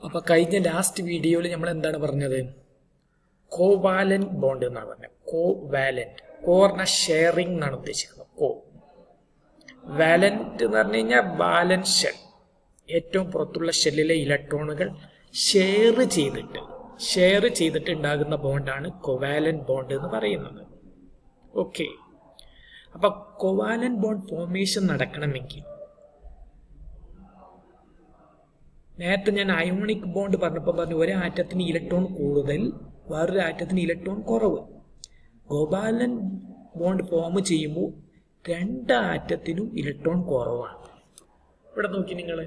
അപ്പൊ കഴിഞ്ഞ ലാസ്റ്റ് വീഡിയോയിൽ നമ്മൾ എന്താണ് പറഞ്ഞത് കോവാലന്റ് ബോണ്ട് എന്നാണ് പറഞ്ഞത് കോവാലന്റ് കോ പറഞ്ഞാൽ ഷെയറിംഗ് എന്നാണ് ഉദ്ദേശിക്കുന്നത് കോ വാലന്റ് എന്ന് പറഞ്ഞു കഴിഞ്ഞാൽ ബാലൻസ് ഷെൽ ഏറ്റവും പുറത്തുള്ള ഷെല്ലിലെ ഇലക്ട്രോണുകൾ ഷെയർ ചെയ്തിട്ട് ഷെയർ ചെയ്തിട്ട് ഉണ്ടാകുന്ന ബോണ്ടാണ് കൊവാലന്റ് ബോണ്ട് എന്ന് പറയുന്നത് ഓക്കെ അപ്പൊ കൊവാലന്റ് ബോണ്ട് ഫോർമേഷൻ നടക്കണമെങ്കിൽ നേരത്തെ ഞാൻ അയോണിക് ബോണ്ട് പറഞ്ഞപ്പോൾ പറഞ്ഞു ഒരു ആറ്റത്തിന് ഇലക്ട്രോൺ കൂടുതൽ വേറൊരു ആറ്റത്തിന് ഇലക്ട്രോൺ കുറവ് ഗോപാലൻ ബോണ്ട് ഫോം ചെയ്യുമ്പോൾ രണ്ട് ആറ്റത്തിനും ഇലക്ട്രോൺ കുറവാണ് ഇവിടെ നോക്കി നിങ്ങൾ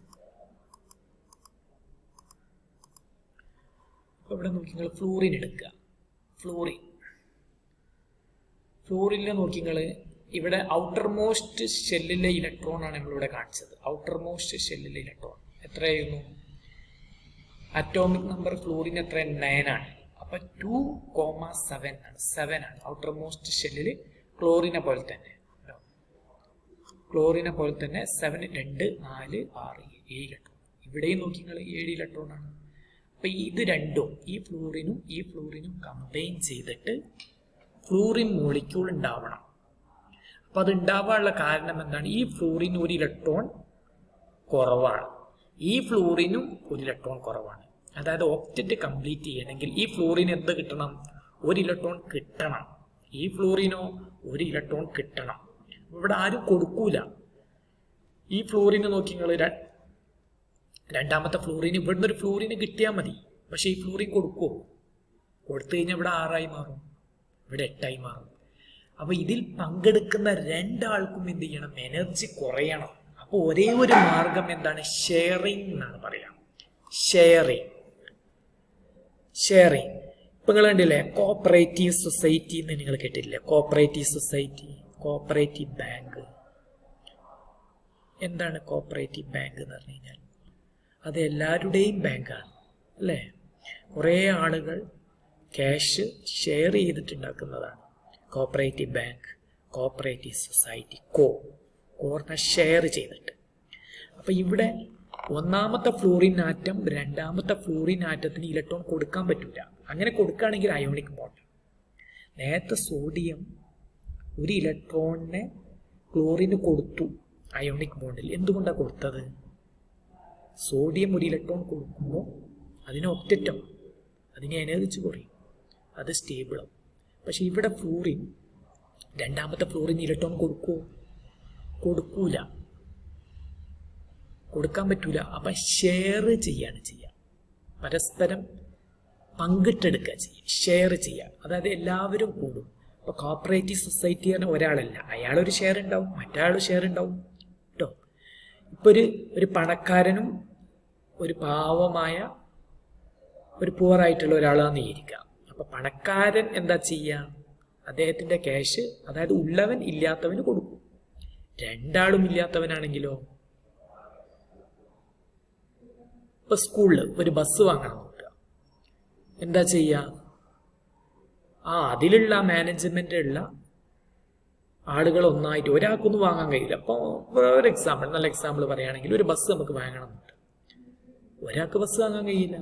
ഇവിടെ നോക്കി നിങ്ങൾ ഫ്ലൂറിൻ എടുക്കുക ഫ്ലൂറിൻ ഫ്ലൂറിനിൽ നോക്കി നിങ്ങൾ ഇവിടെ ഔട്ടർ മോസ്റ്റ് ഷെല്ലിലെ ഇലക്ട്രോൺ ആണ് നമ്മളിവിടെ കാണിച്ചത് ഔട്ടർ മോസ്റ്റ് ഷെല്ലിലെ ഇലക്ട്രോൺ എത്രയായിരുന്നു അറ്റോമിക് നമ്പർ ഫ്ലൂറിൻ എത്ര നയൻ ആണ് അപ്പൊ ടു കോമ സെവൻ ആണ് സെവൻ ആണ് ഔട്ടർ മോസ്റ്റ് ഷെല്ലിൽ ക്ലോറിനെ പോലെ തന്നെ ക്ലോറിനെ പോലെ തന്നെ സെവൻ രണ്ട് നാല് ആറ് ഏഴ് ഇലക്ട്രോൺ ഇവിടെയും നോക്കി നിങ്ങൾ ഏഴ് ഇലക്ട്രോൺ ആണ് അപ്പൊ ഇത് രണ്ടും ഈ ഫ്ലൂറിനും ഈ ഫ്ലൂറിനും കമ്പൈൻ ചെയ്തിട്ട് ഫ്ലൂറിൻ മോളിക്യൂൾ ഉണ്ടാവണം അപ്പൊ അത് ഉണ്ടാവാനുള്ള കാരണം എന്താണ് ഈ ഫ്ലൂറിന് ഒരു ഇലക്ട്രോൺ കുറവാണ് ഈ ഫ്ലൂറിനും ഒരു ഇലക്ട്രോൺ കുറവാണ് അതായത് ഓക്റ്ററ്റ് കംപ്ലീറ്റ് ചെയ്യണമെങ്കിൽ ഈ ഫ്ലൂറിന് എന്ത് കിട്ടണം ഒരു ഇലക്ട്രോൺ കിട്ടണം ഈ ഫ്ലൂറിനോ ഒരു ഇലക്ട്രോൺ കിട്ടണം ഇവിടെ ആരും കൊടുക്കൂല ഈ ഫ്ലൂറിന് നോക്കി നിങ്ങൾ രണ്ടാമത്തെ ഫ്ലൂറിന് ഇവിടുന്ന് ഒരു ഫ്ലൂറിന് കിട്ടിയാൽ മതി പക്ഷെ ഈ ഫ്ലൂറിൻ കൊടുക്കുമോ കൊടുത്തു കഴിഞ്ഞാൽ ഇവിടെ ആറായി മാറും ഇവിടെ എട്ടായി മാറും അപ്പൊ ഇതിൽ പങ്കെടുക്കുന്ന രണ്ടാൾക്കും എന്ത് ചെയ്യണം എനർജി കുറയണം അപ്പോൾ ഒരേ ഒരു മാർഗം എന്താണ് ഷെയറിംഗ് എന്നാണ് പറയാം ഷെയറിംഗ് ഷെയറിംഗ് ഇപ്പൊ നിങ്ങൾ കണ്ടില്ലേ കോപ്പറേറ്റീവ് സൊസൈറ്റി എന്ന് നിങ്ങൾ കേട്ടില്ലേ കോപ്പറേറ്റീവ് സൊസൈറ്റി കോപ്പറേറ്റീവ് ബാങ്ക് എന്താണ് കോപ്പറേറ്റീവ് ബാങ്ക് എന്ന് പറഞ്ഞു കഴിഞ്ഞാൽ അത് എല്ലാവരുടെയും ബാങ്കാണ് അല്ലേ കുറേ ആളുകൾ ക്യാഷ് ഷെയർ ചെയ്തിട്ടുണ്ടാക്കുന്നതാണ് കോപ്പറേറ്റീവ് ബാങ്ക് കോപ്പറേറ്റീവ് സൊസൈറ്റി കോ കോർണ ഷെയർ ചെയ്തിട്ട് അപ്പൊ ഇവിടെ ഒന്നാമത്തെ ഫ്ലൂറിൻ ആറ്റം രണ്ടാമത്തെ ഫ്ലൂറിൻ ആറ്റത്തിന് ഇലക്ട്രോൺ കൊടുക്കാൻ പറ്റില്ല അങ്ങനെ കൊടുക്കുകയാണെങ്കിൽ അയോണിക് ബോണ്ട് നേരത്തെ സോഡിയം ഒരു ഇലക്ട്രോണിനെ ക്ലോറിന് കൊടുത്തു അയോണിക് ബോണ്ടിൽ എന്തുകൊണ്ടാണ് കൊടുത്തത് സോഡിയം ഒരു ഇലക്ട്രോൺ കൊടുക്കുമ്പോൾ അതിന് ഒക്റ്ററ്റം അതിന് എനർജി കുറയും അത് സ്റ്റേബിളാവും പക്ഷെ ഇവിടെ ഫ്ലൂറിൻ രണ്ടാമത്തെ ഫ്ലൂറിന് ഇലക്ട്രോൺ കൊടുക്കുമോ കൊടുക്കൂല കൊടുക്കാൻ പറ്റൂല അപ്പൊ ഷെയർ ചെയ്യാണ് ചെയ്യുക പരസ്പരം പങ്കിട്ടെടുക്കുക ചെയ്യുക ഷെയർ ചെയ്യുക അതായത് എല്ലാവരും കൂടും ഇപ്പൊ കോപ്പറേറ്റീവ് സൊസൈറ്റി പറഞ്ഞ ഒരാളല്ല അയാളൊരു ഷെയർ ഉണ്ടാവും മറ്റയാൾ ഷെയർ ഉണ്ടാവും കേട്ടോ ഇപ്പൊ ഒരു ഒരു പണക്കാരനും ഒരു പാവമായ ഒരു പുവറായിട്ടുള്ള ഒരാളാന്ന് ഇരിക്കുക അപ്പൊ പണക്കാരൻ എന്താ ചെയ്യുക അദ്ദേഹത്തിന്റെ ക്യാഷ് അതായത് ഉള്ളവൻ ഇല്ലാത്തവന് കൊടുക്കും രണ്ടാളും ഇല്ലാത്തവനാണെങ്കിലോ ഇപ്പൊ സ്കൂളിൽ ഒരു ബസ് വാങ്ങണം നോക്കുക എന്താ ചെയ്യുക ആ അതിലുള്ള മാനേജ്മെന്റ് ഉള്ള ആളുകൾ ഒന്നായിട്ട് ഒരാൾക്കൊന്നും വാങ്ങാൻ കഴിയില്ല അപ്പോൾ ഒരു എക്സാമ്പിൾ നല്ല എക്സാമ്പിൾ പറയുകയാണെങ്കിൽ ഒരു ബസ് നമുക്ക് വാങ്ങണം എന്നുണ്ട് ഒരാൾക്ക് ബസ് വാങ്ങാൻ കഴിയില്ല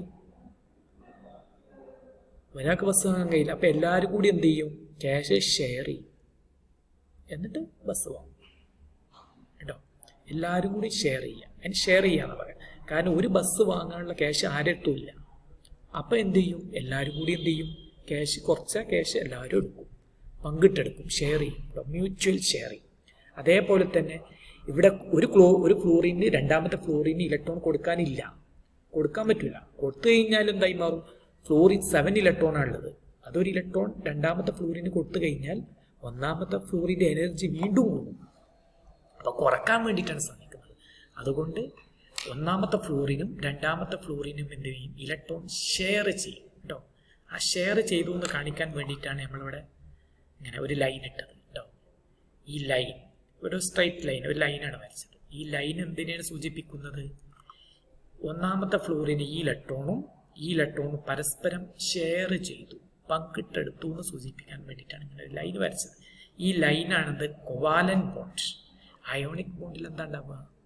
ഒരാൾക്ക് ബസ് വാങ്ങാൻ കഴിയില്ല അപ്പൊ എല്ലാവരും കൂടി എന്ത് ചെയ്യും ക്യാഷ് ഷെയർ ചെയ്യും എന്നിട്ട് ബസ് വാങ്ങും കേട്ടോ എല്ലാവരും കൂടി ഷെയർ ചെയ്യുക അതിന് ഷെയർ ചെയ്യാന്ന് പറയാം കാരണം ഒരു ബസ് വാങ്ങാനുള്ള ക്യാഷ് ആരെടുത്തും ഇല്ല അപ്പൊ എന്ത് ചെയ്യും എല്ലാവരും കൂടി എന്ത് ചെയ്യും ക്യാഷ് കുറച്ച ക്യാഷ് എല്ലാവരും എടുക്കും പങ്കിട്ടെടുക്കും ഷെയർ ചെയ്യും മ്യൂച്വൽ ഷെയറിങ് അതേപോലെ തന്നെ ഇവിടെ ഒരു ക്ലോ ഒരു ഫ്ലോറിന് രണ്ടാമത്തെ ഫ്ലോറിന് ഇലക്ട്രോൺ കൊടുക്കാനില്ല കൊടുക്കാൻ പറ്റില്ല കൊടുത്തു കഴിഞ്ഞാൽ എന്തായി മാറും ഫ്ലോറിൻ സെവൻ ഇലക്ട്രോൺ ആണുള്ളത് അതൊരു ഇലക്ട്രോൺ രണ്ടാമത്തെ ഫ്ലോറിന് കൊടുത്തു കഴിഞ്ഞാൽ ഒന്നാമത്തെ ഫ്ലോറിന്റെ എനർജി വീണ്ടും കൂടും അപ്പൊ കുറക്കാൻ വേണ്ടിയിട്ടാണ് ശ്രമിക്കുന്നത് അതുകൊണ്ട് ഒന്നാമത്തെ ഫ്ലോറിനും രണ്ടാമത്തെ ഫ്ലോറിനും എന്ത് ചെയ്യും ഇലക്ട്രോൺ ഷെയർ ചെയ്യും കേട്ടോ ആ ഷെയർ ചെയ്തു എന്ന് കാണിക്കാൻ വേണ്ടിയിട്ടാണ് നമ്മളിവിടെ ഇങ്ങനെ ഒരു ലൈൻ ഇട്ടത് കേട്ടോ ഈ ലൈൻ ഒരു സ്ട്രൈറ്റ് ലൈൻ ഒരു ലൈനാണ് വരച്ചത് ഈ ലൈൻ എന്തിനാണ് സൂചിപ്പിക്കുന്നത് ഒന്നാമത്തെ ഫ്ലോറിന് ഈ ഇലക്ട്രോണും ഈ ഇലക്ട്രോണും പരസ്പരം ഷെയർ ചെയ്തു പങ്കിട്ടെടുത്തു എന്ന് സൂചിപ്പിക്കാൻ വേണ്ടിയിട്ടാണ് ഇങ്ങനെ ഒരു ലൈൻ വരച്ചത് ഈ ലൈനാണത് കൊവാലൻ ബോണ്ട് അയോണിക് ബോണ്ടിൽ എന്താ ഉണ്ടാവുക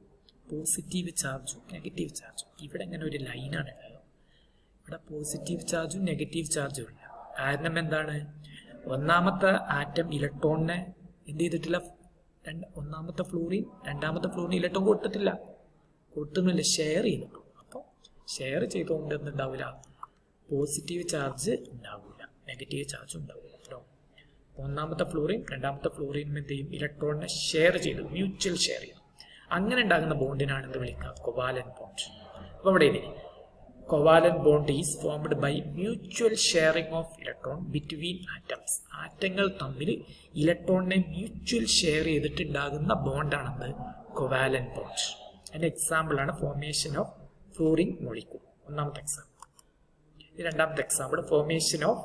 പോസിറ്റീവ് ചാർജും നെഗറ്റീവ് ചാർജും ഇവിടെ ഇങ്ങനെ ഒരു ലൈനാണ് ഉള്ളത് ഇവിടെ പോസിറ്റീവ് ചാർജും നെഗറ്റീവ് ചാർജും ഇല്ല കാരണം എന്താണ് ഒന്നാമത്തെ ആറ്റം ഇലക്ട്രോണിനെ എന്ത് ചെയ്തിട്ടില്ല രണ്ട് ഒന്നാമത്തെ ഫ്ലൂറിൻ രണ്ടാമത്തെ ഫ്ലൂറിന് ഇലക്ട്രോൺ കൊടുത്തിട്ടില്ല കൊടുത്തുന്നില്ല ഷെയർ ചെയ്തിട്ടുള്ളൂ അപ്പോൾ ഷെയർ ചെയ്തുകൊണ്ട് എന്തുണ്ടാവില്ല പോസിറ്റീവ് ചാർജ് ഉണ്ടാവില്ല നെഗറ്റീവ് ചാർജ് ഉണ്ടാവില്ല കേട്ടോ ഒന്നാമത്തെ ഫ്ലൂറിൻ രണ്ടാമത്തെ ഫ്ലൂറിനും എന്ത് ചെയ്യും ഇലക്ട്രോണിനെ ഷെയർ ചെയ്തു മ്യൂച്വൽ ഷെയർ ചെയ്തു അങ്ങനെ ഉണ്ടാകുന്ന ബോണ്ടിനാണ് എന്ത് വിളിക്കുക കൊവാലൻ ബോണ്ട് അപ്പോൾ ഇവിടെ ഇതിന് covalent bond is formed by mutual sharing of electron between atoms ആറ്റങ്ങൾ തമ്മിൽ ഇലക്ട്രോണിനെ മ്യൂച്വൽ ഷെയർ ചെയ്തിട്ടുണ്ടാകുന്ന ബോണ്ടാണെന്ന് കൊവാലൻ ബോണ്ട് അതിൻ്റെ എക്സാമ്പിളാണ് ഫോർമേഷൻ ഓഫ് ഫ്ലൂറിൻ മൊളിക്കൂൾ ഒന്നാമത്തെ എക്സാമ്പിൾ രണ്ടാമത്തെ example formation of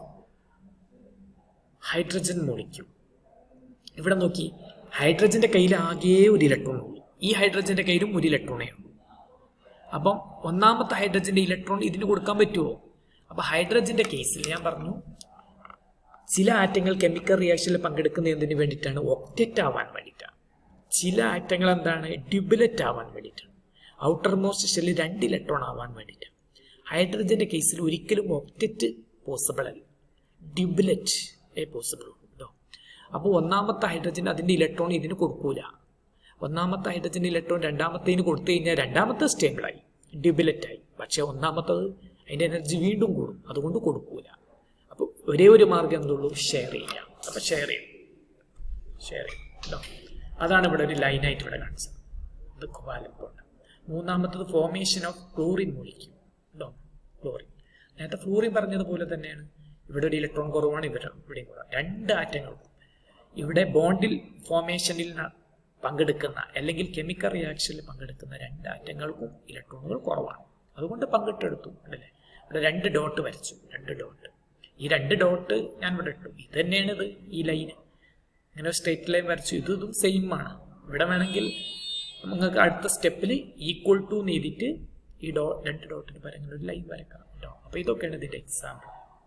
hydrogen molecule ഇവിടെ നോക്കി ഹൈഡ്രജന്റെ കയ്യിൽ ആകെ ഒരു ഇലക്ട്രോൺ ഉള്ളൂ ഈ ഹൈഡ്രജന്റെ കയ്യിലും ഒരു ഇലക്ട്രോണേ ഉള്ളൂ അപ്പം ഒന്നാമത്തെ ഹൈഡ്രജന്റെ ഇലക്ട്രോൺ ഇതിന് കൊടുക്കാൻ പറ്റുമോ അപ്പൊ ഹൈഡ്രജന്റെ കേസിൽ ഞാൻ പറഞ്ഞു ചില ആറ്റങ്ങൾ കെമിക്കൽ റിയാക്ഷനിൽ പങ്കെടുക്കുന്ന എന്തിനു വേണ്ടിയിട്ടാണ് ഒക്റ്ററ്റ് ആവാൻ വേണ്ടിയിട്ടാണ് ചില ആറ്റങ്ങൾ എന്താണ് ഡ്യുബിലറ്റ് ആവാൻ വേണ്ടിയിട്ടാണ് ഔട്ടർ മോസ്റ്റ് ഷെല്ലിൽ രണ്ട് ഇലക്ട്രോൺ ആവാൻ വേണ്ടിയിട്ടാണ് ഹൈഡ്രജന്റെ കേസിൽ ഒരിക്കലും ഒക്റ്ററ്റ് പോസിബിൾ അല്ല ഡ്യുബിലറ്റ് ഏ പോസിബിൾ കേട്ടോ അപ്പോൾ ഒന്നാമത്തെ ഹൈഡ്രജൻ അതിന്റെ ഇലക്ട്രോൺ ഇതിന് കൊടുക്കൂല ഒന്നാമത്തെ ഹൈഡ്രജൻ ഇലക്ട്രോൺ രണ്ടാമത്തേന് കൊടുത്തു കഴിഞ്ഞാൽ രണ്ടാമത്തെ സ്റ്റേബിളായി ഡ്യുബിലറ്റായി പക്ഷെ ഒന്നാമത്തത് അതിന്റെ എനർജി വീണ്ടും കൂടും അതുകൊണ്ട് കൊടുക്കൂല അപ്പോൾ ഒരേ ഒരു മാർഗം എന്തുള്ളൂ ഷെയർ ചെയ്യാം അപ്പൊ ഷെയർ ചെയ്യും ഷെയർ ചെയ്യും കേട്ടോ അതാണ് ഇവിടെ ഒരു ലൈനായിട്ട് ഇവിടെ കാണിച്ചത് ഇത് കോവാലൻ ബോണ്ട് മൂന്നാമത്തത് ഫോർമേഷൻ ഓഫ് ക്ലോറിൻ മോളിക്യൂൾ കേട്ടോ ക്ലോറിൻ നേരത്തെ ഫ്ലൂറിൻ പറഞ്ഞതുപോലെ തന്നെയാണ് ഇവിടെ ഒരു ഇലക്ട്രോൺ കുറവാണ് ഇവിടെ ഇവിടെയും കുറവാണ് രണ്ട് ആറ്റങ്ങൾക്കും ഇവിടെ ബോണ്ടിൽ ഫോർമേഷനിൽ പങ്കെടുക്കുന്ന അല്ലെങ്കിൽ കെമിക്കൽ റിയാക്ഷനിൽ പങ്കെടുക്കുന്ന രണ്ട് ആറ്റങ്ങൾക്കും ഇലക്ട്രോണുകൾ കുറവാണ് അതുകൊണ്ട് പങ്കിട്ടെടുത്തു അല്ലേ ഇവിടെ രണ്ട് ഡോട്ട് വരച്ചു രണ്ട് ഡോട്ട് ഈ രണ്ട് ഡോട്ട് ഞാൻ ഇവിടെ ഇട്ടു ഇത് തന്നെയാണ് ഇത് ഈ ലൈന് ഇങ്ങനെ സ്ട്രേറ്റ് ലൈൻ വരച്ചു ഇത് ഇതും സെയിം ആണ് ഇവിടെ വേണമെങ്കിൽ നിങ്ങൾക്ക് അടുത്ത സ്റ്റെപ്പിൽ ഈക്വൽ ടു എഴുതിയിട്ട് ഈ ഡോ രണ്ട് ഡോട്ടിന് പകരം ഒരു ലൈൻ വരക്കാം കേട്ടോ അപ്പൊ ഇതൊക്കെയാണ് ഇതിന്റെ എക്സാമ്പിൾ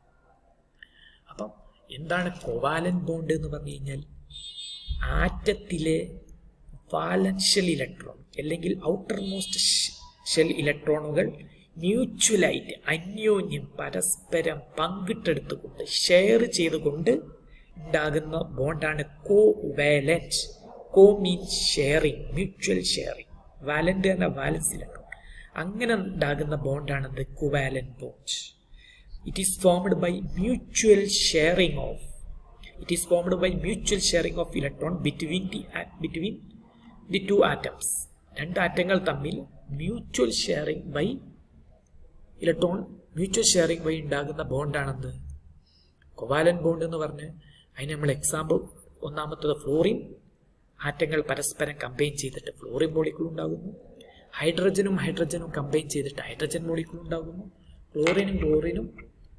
അപ്പം എന്താണ് കോവാലൻ ബോണ്ട് എന്ന് പറഞ്ഞു കഴിഞ്ഞാൽ ആറ്റത്തിലെ വാലൻഷ്യൽ ഇലക്ട്രോൺ അല്ലെങ്കിൽ ഔട്ടർ മോസ്റ്റ് ഷെൽ ഇലക്ട്രോണുകൾ മ്യൂച്വലായിട്ട് അന്യോന്യം പരസ്പരം പങ്കിട്ടെടുത്തുകൊണ്ട് ഷെയർ ചെയ്തുകൊണ്ട് ഉണ്ടാകുന്ന ബോണ്ടാണ് co valence co means sharing mutual sharing valent എന്ന വാലൻസ് ഇലക്ട്രോൺ അങ്ങനെ ഉണ്ടാകുന്ന ബോണ്ടാണ് covalent bond it is formed by mutual sharing of it is formed by mutual sharing of electron between the between the two atoms രണ്ട് ആറ്റങ്ങൾ തമ്മിൽ mutual sharing by electron mutual sharing വഴി ഉണ്ടാകുന്ന ബോണ്ടാണെന്ത് covalent bond എന്ന് പറഞ്ഞ് അതിന് നമ്മൾ example ഒന്നാമത്തത് ഫ്ലോറിൻ ആറ്റങ്ങൾ പരസ്പരം കമ്പൈൻ ചെയ്തിട്ട് ഫ്ലോറിൻ മോളിക്കൂൾ ഉണ്ടാകുന്നു ഹൈഡ്രജനും ഹൈഡ്രജനും കമ്പൈൻ ചെയ്തിട്ട് ഹൈഡ്രജൻ മോളിക്കൂൾ ഉണ്ടാകുന്നു ക്ലോറിനും ക്ലോറിനും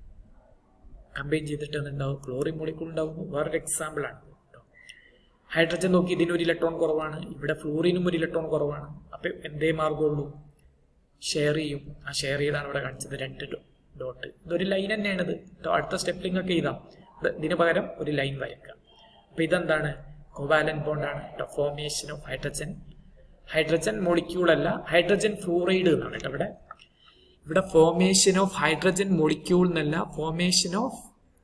കമ്പൈൻ ചെയ്തിട്ട് എന്തുണ്ടാവും ക്ലോറിൻ മോളിക്കൂൾ ഉണ്ടാകുന്നു വേറൊരു എക്സാമ്പിൾ ആണ് കേട്ടോ ഹൈഡ്രജൻ നോക്കി ഇതിന് ഒരു ഇലക്ട്രോൺ കുറവാണ് ഇവിടെ ഫ്ലൂറിനും ഒരു ഇലക്ട്രോൺ കുറവാണ് അപ്പൊ എന്തേ മാർഗമുള്ളൂ ഷെയർ ചെയ്യും ആ ഷെയർ ചെയ്താണ് ഇവിടെ കാണിച്ചത് രണ്ട് ഡോട്ട് ഇതൊരു ലൈൻ തന്നെയാണ് ഇത് കേട്ടോ അടുത്ത സ്റ്റെപ്പിംഗ് ഒക്കെ ചെയ്താം ഇതിന് പകരം ഒരു ലൈൻ വരയ്ക്കുക അപ്പൊ ഇതെന്താണ് കോവാലൻ ബോണ്ടാണ് കേട്ടോ formation of hydrogen hydrogen molecule അല്ല ഹൈഡ്രജൻ ഫ്ലൂറൈഡ് എന്നാണ് കേട്ടോ ഇവിടെ ഇവിടെ ഫോർമേഷൻ ഓഫ് ഹൈഡ്രജൻ മോളിക്യൂൾ എന്നല്ല formation of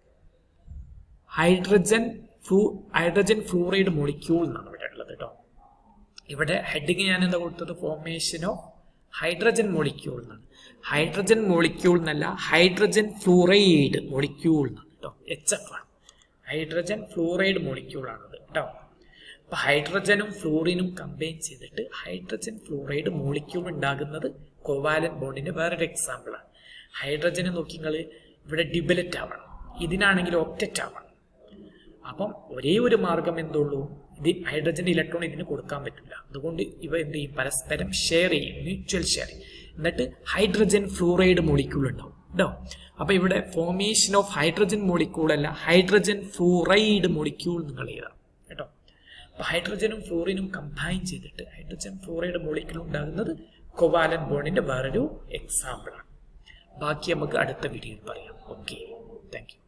hydrogen flu hydrogen fluoride molecule എന്നാണ് ഇവിടെ ഉള്ളത് കേട്ടോ ഇവിടെ ഹെഡിങ് ഞാൻ എന്താ കൊടുത്തത് ഫോർമേഷൻ ഓഫ് ഹൈഡ്രജൻ മോളിക്യൂൾ എന്നാണ് ഹൈഡ്രജൻ മോളിക്യൂൾ എന്നല്ല ഹൈഡ്രജൻ ഫ്ലൂറൈഡ് മോളിക്യൂൾ എന്നാണ് കേട്ടോ എച്ച് എഫ് ആണ് ഹൈഡ്രജൻ ഫ്ലൂറൈഡ് മോളിക്യൂൾ ആണത് കേട്ടോ അപ്പൊ ഹൈഡ്രജനും ഫ്ലൂറിനും കമ്പൈൻ ചെയ്തിട്ട് ഹൈഡ്രജൻ ഫ്ലൂറൈഡ് മോളിക്യൂൾ ഉണ്ടാകുന്നത് കോവാലൻ ബോണ്ടിന്റെ വേറൊരു എക്സാമ്പിൾ ആണ് ഹൈഡ്രജനെ നോക്കി നിങ്ങൾ ഇവിടെ ഡിബലറ്റ് ആവണം ഇതിനാണെങ്കിൽ ഒക്റ്ററ്റ് ആവണം അപ്പം ഒരേ ഒരു മാർഗം എന്തുള്ളൂ ഇത് ഹൈഡ്രജന്റെ ഇലക്ട്രോൺ ഇതിന് കൊടുക്കാൻ പറ്റില്ല അതുകൊണ്ട് ഇവ എന്ത് ചെയ്യും പരസ്പരം ഷെയർ ചെയ്യും മ്യൂച്വൽ ഷെയർ എന്നിട്ട് ഹൈഡ്രജൻ ഫ്ലൂറൈഡ് മോളിക്യൂൾ ഉണ്ടാവും കേട്ടോ അപ്പൊ ഇവിടെ ഫോർമേഷൻ ഓഫ് ഹൈഡ്രജൻ മോളിക്യൂൾ അല്ല ഹൈഡ്രജൻ ഫ്ലൂറൈഡ് മോളിക്യൂൾ നിങ്ങൾ എഴുതാം കേട്ടോ അപ്പൊ ഹൈഡ്രജനും ഫ്ലൂറിനും കമ്പൈൻ ചെയ്തിട്ട് ഹൈഡ്രജൻ ഫ്ലൂറൈഡ് മോളിക്യൂൾ ഉണ്ടാകുന്നത് കൊവാലൻ ബോണ്ടിന്റെ വേറൊരു എക്സാമ്പിൾ ആണ് ബാക്കി നമുക്ക് അടുത്ത വീഡിയോയിൽ പറയാം ഓക്കെ താങ്ക് യു